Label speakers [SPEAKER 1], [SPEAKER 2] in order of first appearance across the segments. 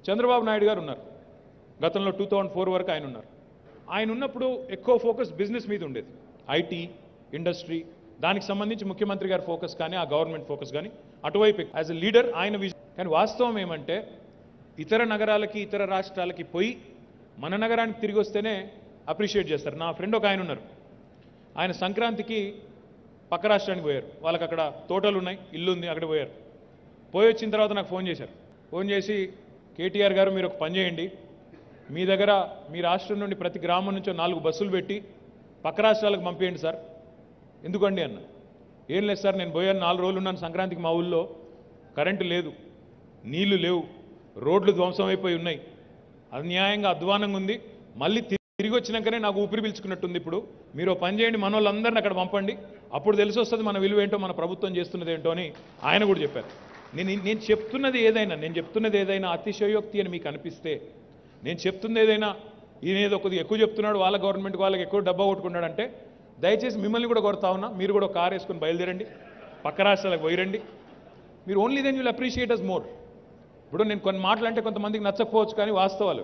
[SPEAKER 1] చంద్రబాబు నాయుడు గారు ఉన్నారు గతంలో టూ థౌజండ్ ఫోర్ వరకు ఆయన ఉన్నారు ఆయన ఉన్నప్పుడు ఎక్కువ ఫోకస్ బిజినెస్ మీద ఉండేది ఐటీ ఇండస్ట్రీ దానికి సంబంధించి ముఖ్యమంత్రి గారి ఫోకస్ కానీ ఆ గవర్నమెంట్ ఫోకస్ కానీ అటువైపు యాజ్ ఎ లీడర్ ఆయన విజన్ కానీ వాస్తవం ఏమంటే ఇతర నగరాలకి ఇతర రాష్ట్రాలకి పోయి మన నగరానికి తిరిగి వస్తేనే అప్రిషియేట్ చేస్తారు నా ఫ్రెండ్ ఒక ఆయన ఉన్నారు ఆయన సంక్రాంతికి పక్క రాష్ట్రానికి పోయారు వాళ్ళకి అక్కడ తోటలు ఉన్నాయి ఇల్లు ఉంది అక్కడ పోయారు పోయి వచ్చిన తర్వాత నాకు ఫోన్ చేశారు ఫోన్ చేసి కేటీఆర్ గారు మీరు ఒక పని చేయండి మీ దగ్గర మీ రాష్ట్రం నుండి ప్రతి గ్రామం నుంచో నాలుగు బస్సులు పెట్టి పక్క రాష్ట్రాలకు పంపేయండి సార్ ఎందుకండి అన్న ఏం లేదు సార్ నేను పోయాను నాలుగు రోజులు ఉన్నాను సంక్రాంతికి మా ఊళ్ళో కరెంటు లేదు నీళ్లు లేవు రోడ్లు ధ్వంసం అయిపోయి ఉన్నాయి అన్యాయంగా అధ్వానంగా ఉంది మళ్ళీ తి- తిరిగి వచ్చినాకనే నాకు ఊపిరి పీల్చుకున్నట్టుంది ఇప్పుడు మీరు ఓ పని చేయండి మన వాళ్ళందరిని అక్కడ పంపండి అప్పుడు తెలిసి వస్తుంది మన విలువ ఏంటో మన ప్రభుత్వం చేస్తున్నది ఏంటో అని ఆయన కూడా చెప్పారు నేను నేను చెప్తున్నది ఏదైనా నేను చెప్తున్నది ఏదైనా అతిశయోక్తి అని మీకు అనిపిస్తే నేను చెప్తుంది ఏదైనా ఈయన ఏదో కొద్దిగా ఎక్కువ చెప్తున్నాడు వాళ్ళ గవర్నమెంట్ వాళ్ళకి ఎక్కువ డబ్బా కొట్టుకున్నాడు అంటే దయచేసి మిమ్మల్ని కూడా కొడతా ఉన్నా మీరు కూడా ఒక కార్ వేసుకొని బయలుదేరండి పక్క రాష్ట్రాలకు పోయిరండి మీరు only then will appreciate us more ఇప్పుడు నేను కొన్ని మాటలు అంటే కొంతమందికి నచ్చకపోవచ్చు కానీ వాస్తవాలు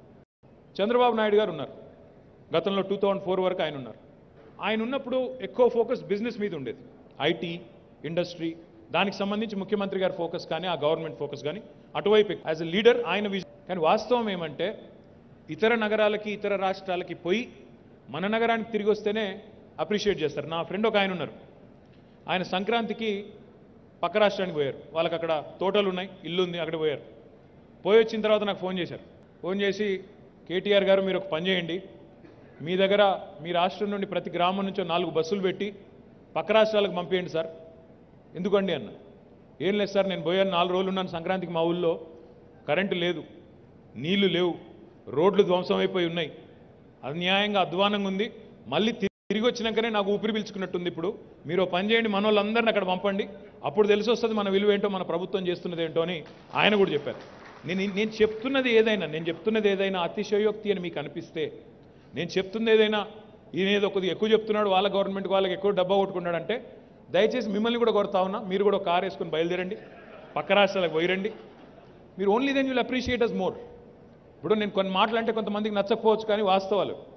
[SPEAKER 1] చంద్రబాబు నాయుడు గారు ఉన్నారు గతంలో టూ థౌజండ్ ఫోర్ వరకు ఆయన ఉన్నారు ఆయన ఉన్నప్పుడు ఎక్కువ ఫోకస్ బిజినెస్ మీద ఉండేది ఐటీ ఇండస్ట్రీ దానికి సంబంధించి ముఖ్యమంత్రి గారి ఫోకస్ కానీ ఆ గవర్నమెంట్ ఫోకస్ కానీ అటువైపు యాజ్ ఎ లీడర్ ఆయన విజన్ కానీ వాస్తవం ఏమంటే ఇతర నగరాలకి ఇతర రాష్ట్రాలకి పోయి మన నగరానికి తిరిగి వస్తేనే అప్రిషియేట్ చేస్తారు నా ఫ్రెండ్ ఒక ఆయన ఉన్నారు ఆయన సంక్రాంతికి పక్క రాష్ట్రానికి పోయారు వాళ్ళకి అక్కడ తోటలు ఉన్నాయి ఇల్లు ఉంది అక్కడ పోయారు పోయి వచ్చిన తర్వాత నాకు ఫోన్ చేశారు ఫోన్ చేసి కేటీఆర్ గారు మీరు ఒక పని చేయండి మీ దగ్గర మీ రాష్ట్రం నుండి ప్రతి గ్రామం నుంచో నాలుగు బస్సులు పెట్టి పక్క రాష్ట్రాలకు పంపేయండి సార్ ఎందుకండి అన్న ఏం లేదు సార్ నేను పోయాను నాలుగు రోజులు ఉన్నాను సంక్రాంతికి మా ఊళ్ళో కరెంటు లేదు నీళ్లు లేవు రోడ్లు ధ్వంసం అయిపోయి ఉన్నాయి అన్యాయంగా అధ్వానంగా ఉంది మళ్ళీ తి- తిరిగి వచ్చినాకనే నాకు ఊపిరి పీల్చుకున్నట్టుంది ఇప్పుడు మీరు ఓ పని చేయండి మన వాళ్ళందరిని అక్కడ పంపండి అప్పుడు తెలిసి వస్తుంది మన విలువ ఏంటో మన ప్రభుత్వం చేస్తున్నది ఏంటో అని ఆయన కూడా చెప్పారు నేను నేను చెప్తున్నది ఏదైనా నేను చెప్తున్నది ఏదైనా అతిశయోక్తి అని మీకు అనిపిస్తే నేను చెప్తుంది ఏదైనా ఈయన ఏదో కొద్దిగా ఎక్కువ చెప్తున్నాడు వాళ్ళ గవర్నమెంట్ వాళ్ళకి ఎక్కువ డబ్బా కొట్టుకున్నాడు అంటే దయచేసి మిమ్మల్ని కూడా కొడతా ఉన్నా మీరు కూడా ఒక కార్ వేసుకొని బయలుదేరండి పక్క రాష్ట్రాలకు పోయిరండి మీరు only then will appreciate us more ఇప్పుడు నేను కొన్ని మాటలు అంటే కొంతమందికి నచ్చకపోవచ్చు కానీ వాస్తవాలు